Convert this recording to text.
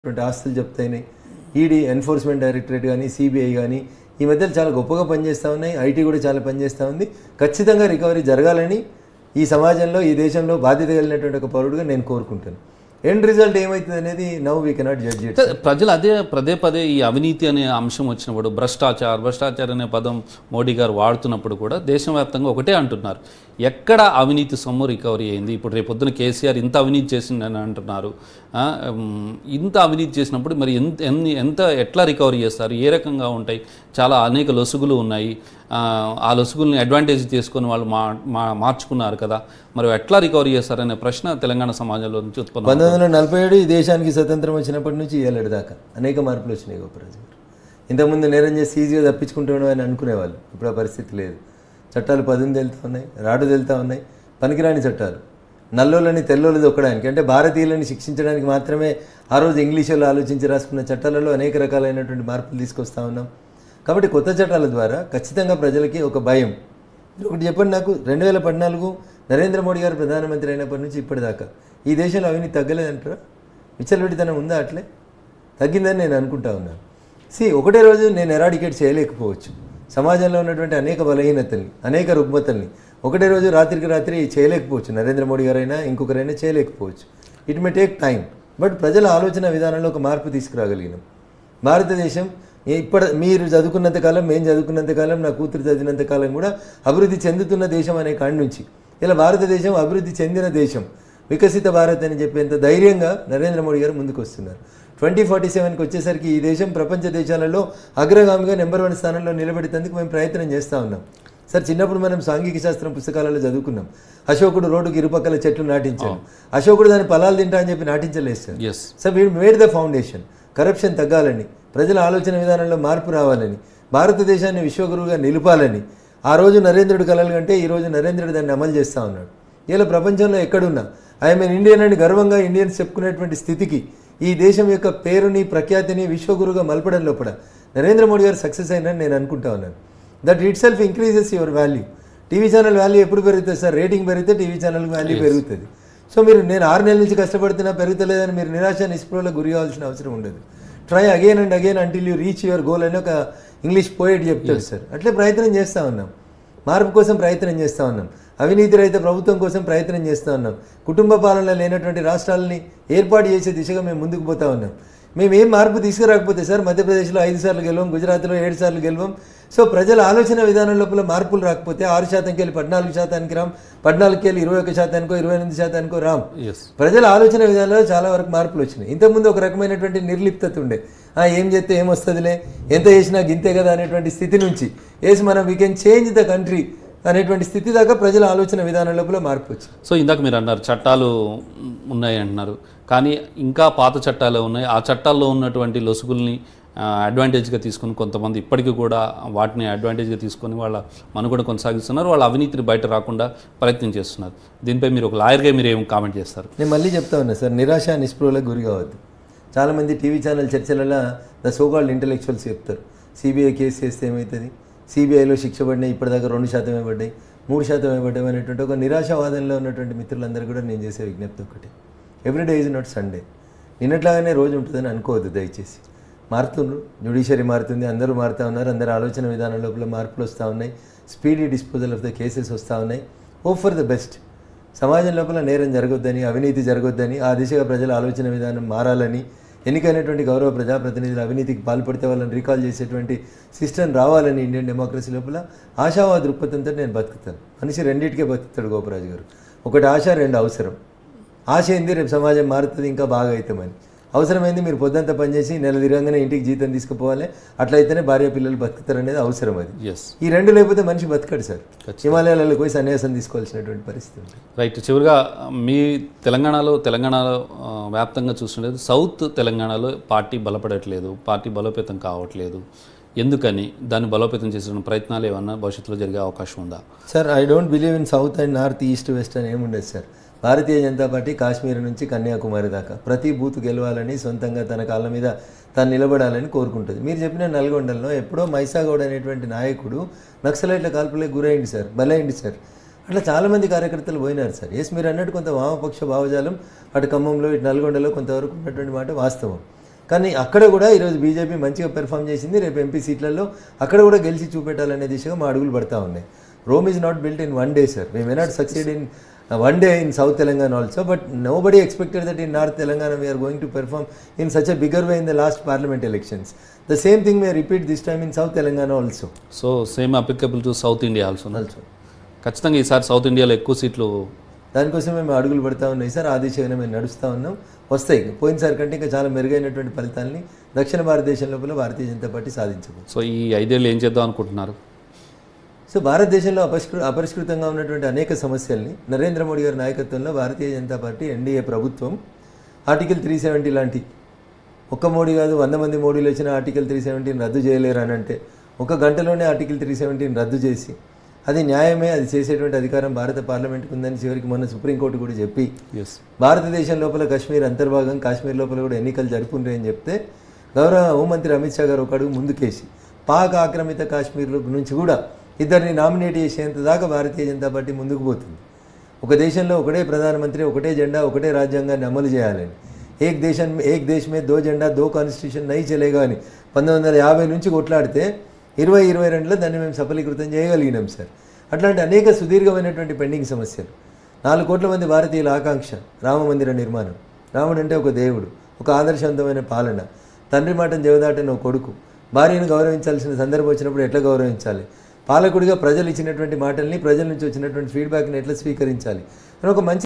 ఉన్నటువంటి ఆస్తులు చెప్తాయినాయి ఈడీ ఎన్ఫోర్స్మెంట్ డైరెక్టరేట్ కానీ సిబిఐ కానీ ఈ మధ్యలో చాలా గొప్పగా పనిచేస్తూ ఉన్నాయి ఐటీ కూడా చాలా పనిచేస్తూ ఉంది ఖచ్చితంగా రికవరీ జరగాలని ఈ సమాజంలో ఈ దేశంలో బాధ్యత కలిగినటువంటి ఒక పౌరుడుగా నేను కోరుకుంటాను ఎండ్ రిజల్ట్ ఏమవుతుంది అనేది now we cannot judge it అంటే ప్రజలు అదే పదే పదే ఈ అవినీతి అనే అంశం వచ్చినప్పుడు భ్రష్టాచార్ భ్రష్టాచార్ అనే పదం మోడీ గారు వాడుతున్నప్పుడు కూడా దేశవ్యాప్తంగా ఒకటే అంటున్నారు ఎక్కడ అవినీతి సొమ్ము రికవరీ అయింది ఇప్పుడు రేపు పొద్దున కేసీఆర్ ఇంత అవినీతి చేసిందని అంటున్నారు ఆ, ఉమ్, ఇంత అవినీతి చేసినప్పుడు మరి ఎంత ఎన్ని ఎంత ఎట్లా రికవరీ చేస్తారు ఏ రకంగా ఉంటాయి చాలా అనేక లొసుగులు ఉన్నాయి ఆ, ఆ లొసుగుల్ని అడ్వాంటేజ్ తీసుకొని వాళ్ళు మా మా- మార్చుకున్నారు కదా మరి ఎట్లా రికవరీ చేస్తారనే ప్రశ్న తెలంగాణ సమాజంలో నుంచి ఉత్పన్నం పంతొమ్మిది వందల నలభై ఏడు ఈ దేశానికి స్వతంత్రం వచ్చినప్పటి నుంచి ఏళ్ళడి దాకా అనేక మార్పులు వచ్చినాయి గోపరాజు గారు ఇంతకుముందు నేరం చేసి ఈజీగా తప్పించుకుంటాడు అని అనుకునేవాళ్ళు ఇప్పుడు ఆ పరిస్థితి లేదు చట్టాలు పదును తెలుతా ఉన్నాయి రాడు తెలుతా ఉన్నాయి పనికిరాని చట్టాలు నల్లోళ్ళని తెల్లోళ్ళు దొక్కడానికి అంటే భారతీయులని శిక్షించడానికి మాత్రమే ఆ రోజు ఇంగ్లీషులో ఆలోచించి రాసుకున్న చట్టాలలో అనేక రకాలైనటువంటి మార్పులు తీసుకొస్తా ఉన్నాం కాబట్టి కొత్త చట్టాల ద్వారా ఖచ్చితంగా ప్రజలకి ఒక భయం మీరు ఒకటి చెప్పండి నాకు రెండు వేల పద్నాలుగు నరేంద్ర మోడీ గారు ప్రధానమంత్రి అయినప్పటి నుంచి ఇప్పటిదాకా ఈ దేశంలో అవినీతి తగ్గలేదంటారా విచ్చలవిడితనం ఉందా అట్లే తగ్గిందని నేను అనుకుంటా ఉన్నాను సి ఒకటే రోజు నేను ఎరాడికేట్ చేయలేకపోవచ్చు సమాజంలో ఉన్నటువంటి అనేక బలహీనతల్ని అనేక రుగ్మతల్ని ఒకటే రోజు రాత్రికి రాత్రి చేయలేకపోవచ్చు నరేంద్ర మోడీ గారైనా ఇంకొకరైనా చేయలేకపోవచ్చు it may take time but ప్రజల ఆలోచన విధానంలో ఒక మార్పు తీసుకురాగలిగినాం భారతదేశం ఏ- ఇప్పటి మీరు చదువుకున్నంత కాలం మేము చదువుకున్నంత కాలం నా కూతురు చదివినంత కాలం కూడా అభివృద్ధి చెందుతున్న దేశం అనే కాడి నుంచి ఇలా భారతదేశం అభివృద్ధి చెందిన దేశం వికసిత భారత్ అని చెప్పేంత ధైర్యంగా నరేంద్ర మోడీ గారు ముందుకు వస్తున్నారు ట్వంటీ ఫార్టీ సెవెన్కి వచ్చేసరికి ఈ దేశం ప్రపంచ దేశాలలో అగ్రగామిగా నెంబర్ వన్ స్థానంలో నిలబెట్టేందుకు మేము ప్రయత్నం చేస్తూ ఉన్నాం సార్ చిన్నప్పుడు మనం సాంఘిక శాస్త్రం పుస్తకాలలో చదువుకున్నాం అశోకుడు రోడ్డుకి ఇరుపక్కల చెట్లు నాటించాడు అశోకుడు దాని ఫలాలు తింటా అని చెప్పి నాటించలేదు sir yes so we made the foundation corruption తగ్గాలని ప్రజల ఆలోచన విధానంలో మార్పు రావాలని భారతదేశాన్ని విశ్వగురువుగా నిలపాలని ఆ రోజు నరేంద్రుడు కలలు కంటే ఈ రోజు నరేంద్రుడు దాన్ని అమలు చేస్తూ ఉన్నాడు ఇలా ప్రపంచంలో ఎక్కడున్నా ఐఎమ్ ఇండియన్ అని గర్వంగా ఇండియన్స్ చెప్పుకునేటువంటి స్థితికి ఈ దేశం యొక్క పేరుని ప్రఖ్యాతిని విశ్వగురుగా మలపడం లోపల నరేంద్ర మోడీ గారు సక్సెస్ అయినని నేను అనుకుంటా ఉన్నాను that itself increases your value TV channel value ఎప్పుడు పెరుగుతుంది సార్ రేటింగ్ పెరిగితే టీవీ ఛానల్ వాల్యూ పెరుగుతుంది సో మీరు నేను ఆరు నెలల నుంచి కష్టపడుతున్నా పెరుగుతలేదని మీరు నిరాశ నిస్పృహలకు గురి కావాల్సిన అవసరం ఉండదు try again and again until you reach your goal అని ఒక ఇంగ్లీష్ పోయిట్ చెప్తాడు సార్ అట్లే ప్రయత్నం చేస్తూ ఉన్నాం మార్పు కోసం ప్రయత్నం చేస్తూ ఉన్నాం అవినీతి రహిత ప్రభుత్వం కోసం ప్రయత్నం చేస్తూ ఉన్నాం కుటుంబ పాలన లేనటువంటి రాష్ట్రాలని ఏర్పాటు చేసే దిశగా మేము ముందుకు పోతా ఉన్నాం మేము ఏం మార్పు తీసుకురాకపోతే సార్ మధ్యప్రదేశ్లో ఐదు సార్లు గెలవం గుజరాత్లో ఏడు సార్లు గెలవం సో ప్రజల ఆలోచన విధానం లోపల మార్పులు రాకపోతే ఆరు శాతంకి వెళ్ళి పద్నాలుగు శాతానికి రామ్ పద్నాలుగుకి వెళ్ళి ఇరవై ఒక శాతానికో ఇరవై ఎనిమిది శాతానికో రామ్ ఎస్ ప్రజల ఆలోచన విధానంలో చాలా వరకు మార్పులు వచ్చినాయి ఇంతకుముందు ఒక రకమైనటువంటి నిర్లిప్తత ఉండే ఆ, ఏం చేస్తే ఏం వస్తుందిలే ఎంత చేసినా గింతే కదా అనేటువంటి స్థితి నుంచి వేసి మనం we can change the country అనేటువంటి స్థితి దాకా ప్రజల ఆలోచన విధానం లోపల మార్పు వచ్చింది సో ఇందాక మీరు అన్నారు చట్టాలు ఉన్నాయి అంటున్నారు కానీ ఇంకా పాత చట్టాలే ఉన్నాయి ఆ చట్టాల్లో ఉన్నటువంటి లొసుగుల్ని ఆ, అడ్వాంటేజ్గా తీసుకుని కొంతమంది ఇప్పటికీ కూడా వాటిని అడ్వాంటేజ్గా తీసుకొని వాళ్ళ మనుగడ కొనసాగిస్తున్నారు వాళ్ళ అవినీతిని బయట రాకుండా ప్రయత్నం చేస్తున్నారు దీనిపై మీరు ఒక లాయర్గా మీరు ఏం కామెంట్ చేస్తారు నేను మళ్ళీ చెప్తా ఉన్నా సార్ నిరాశ నిస్పృహలకు గురి కావద్దు చాలామంది టీవీ ఛానల్ చర్చలలో ద సోకాల్డ్ ఇంటలెక్చువల్స్ చెప్తారు సిబిఐ కేసు చేస్తే ఏమవుతుంది సిబిఐలో శిక్ష పడినాయి ఇప్పటిదాకా రెండు శాతమే పడ్డాయి మూడు శాతమే పడ్డాయి అనేటువంటి ఒక నిరాశావాదంలో ఉన్నటువంటి మిత్రులందరూ కూడా నేను చేసే విజ్ఞప్తి ఒకటి ఎవ్రీడే ఈజ్ నాట్ సండే నిన్నట్లాగానే రోజు ఉంటుందని అనుకోవద్దు దయచేసి మారుతుండ్రు జ్యుడిషియరీ మారుతుంది అందరూ మారుతూ ఉన్నారు అందరి ఆలోచన విధానం లోపల మార్పులు వస్తూ ఉన్నాయి speedy disposal of the cases వస్తూ ఉన్నాయి హోప్ ఫర్ ద బెస్ట్ సమాజం లోపల నేరం జరగొద్దని అవినీతి జరగొద్దని ఆ దిశగా ప్రజల ఆలోచన విధానం మారాలని ఎన్నికైనటువంటి గౌరవ ప్రజాప్రతినిధులు అవినీతికి పాల్పడితే వాళ్ళని రీకాల్ చేసేటువంటి సిస్టమ్ రావాలని ఇండియన్ డెమోక్రసీ లోపల ఆశావాద దృక్పథంతో నేను బతుకుతాను మనిషి రెండింటికే బతుకుతాడు గోపరాజు గారు ఒకటి ఆశ రెండు అవసరం ఆశ ఏంది రేపు సమాజం మారుతుంది ఇంకా బాగా అవుతామని అవసరమైంది మీరు పొద్దంతా పనిచేసి నెల తిరగగానే ఇంటికి జీతం తీసుకుపోవాలి అట్లయితేనే భార్య పిల్లలు బతుకుతారు అనేది అవసరం అది ఎస్ ఈ రెండు లేకపోతే మనిషి బతకడు సార్ హిమాలయాలకు పోయి సన్యాసం తీసుకోవాల్సినటువంటి పరిస్థితి ఉంటుంది రైట్ చివరిగా మీ తెలంగాణలో తెలంగాణలో ఆ, వ్యాప్తంగా చూస్తుండేది సౌత్ తెలంగాణలో పార్టీ బలపడట్లేదు పార్టీ బలోపేతం కావట్లేదు ఎందుకని దాన్ని బలోపేతం చేసిన ప్రయత్నాలు ఏమన్నా భవిష్యత్తులో జరిగే అవకాశం ఉందా sir I don't believe in south and north east west అని ఏముండదు సార్ భారతీయ జనతా పార్టీ కాశ్మీర్ నుంచి కన్యాకుమారి దాకా ప్రతి బూత్ గెలవాలని సొంతంగా తన కాళ్ళ మీద తాను నిలబడాలని కోరుకుంటుంది మీరు చెప్పిన నల్గొండలో ఎప్పుడో మైసాగౌడ్ అనేటువంటి నాయకుడు నక్సలైట్ల కాల్పులకు గురైంది సార్ బలైంది సార్ అట్లా చాలామంది కార్యకర్తలు పోయినారు సార్ ఎస్ మీరు అన్నట్టు కొంత వామపక్ష భావజాలం అటు ఖమ్మంలో ఇటు నల్గొండలో కొంతవరకు ఉన్నటువంటి మాట వాస్తవం కానీ అక్కడ కూడా ఈరోజు బీజేపీ మంచిగా పెర్ఫామ్ చేసింది రేపు ఎంపీ సీట్లలో అక్కడ కూడా గెలిచి చూపెట్టాలనే దిశగా మా అడుగులు పడతా ఉన్నాయి Rome is not built in one day sir we may not succeed in one day in south Telangana also but nobody expected that in north Telangana we are going to perform in such a bigger way in the last parliament elections the same thing may repeat this time in south Telangana also so same applicable to south India also also ఖచ్చితంగా ఈసారి south ఇండియాలో ఎక్కువ సీట్లు దానికోసం మేము అడుగులు పడతా ఉన్నాయి సార్ ఆ దిశగానే మేము నడుస్తూ ఉన్నాం వస్తాయి పోయినసారి కంటే ఇంకా చాలా మెరుగైనటువంటి ఫలితాలని దక్షిణ భారతదేశం లోపల భారతీయ జనతా పార్టీ సాధించబోతుంది సో ఈ ఐదేళ్ళు ఏం చేద్దాం అనుకుంటున్నారు సో భారతదేశంలో అపరిష్కృ అపరిష్కృతంగా ఉన్నటువంటి అనేక సమస్యల్ని నరేంద్ర మోడీ గారి నాయకత్వంలో భారతీయ జనతా పార్టీ ఎన్డీఏ ప్రభుత్వం ఆర్టికల్ త్రీ సెవెంటీ లాంటి ఒక్క మోడీ కాదు వంద మంది మోడీలు వచ్చిన ఆర్టికల్ త్రీ సెవెంటీని రద్దు చేయలేరు అని అంటే ఒక గంటలోనే ఆర్టికల్ త్రీ సెవెంటీని రద్దు చేసి అది న్యాయమే అది చేసేటువంటి అధికారం భారత పార్లమెంట్కి ఉందని చివరికి మొన్న సుప్రీంకోర్టు కూడా చెప్పి ఎస్ భారతదేశం లోపల కాశ్మీర్ అంతర్భాగం కాశ్మీర్ లోపల కూడా ఎన్నికలు జరుపుకుంటాయి అని చెప్తే గౌరవ హోంమంత్రి అమిత్ షా గారు ఒక అడుగు ముందుకేసి పాక్ ఆక్రమిత కాశ్మీర్ నుంచి కూడా ఇద్దరిని నామినేట్ చేసేంత దాకా భారతీయ జనతా పార్టీ ముందుకు పోతుంది ఒక దేశంలో ఒకటే ప్రధానమంత్రి ఒకటే జెండా ఒకటే రాజ్యాంగాన్ని అమలు చేయాలని ఏక్ దేశం ఏక్ దేశ్ మే దో జెండా దో కాన్స్టిట్యూషన్ నై చలేగా అని పంతొమ్మిది వందల యాభై నుంచి కొట్లాడితే ఇరవై ఇరవై రెండులో దాన్ని మేము సఫలీకృతం చేయగలిగినాం సార్ అట్లాంటి అనేక సుదీర్ఘమైనటువంటి పెండింగ్ సమస్యలు నాలుగు కోట్ల మంది భారతీయుల ఆకాంక్ష రామ మందిర నిర్మాణం రాముడు అంటే ఒక దేవుడు ఒక ఆదర్శవంతమైన పాలన తండ్రి మాటను జవదాటని ఒక కొడుకు భార్యను గౌరవించాల్సిన సందర్భం వచ్చినప్పుడు ఎట్లా గౌరవించాలి పాలకుడిగా ప్రజలు ఇచ్చినటువంటి మాటల్ని ప్రజల నుంచి వచ్చినటువంటి ఫీడ్బ్యాక్ని ఎట్లా స్వీకరించాలి అని ఒక మంచి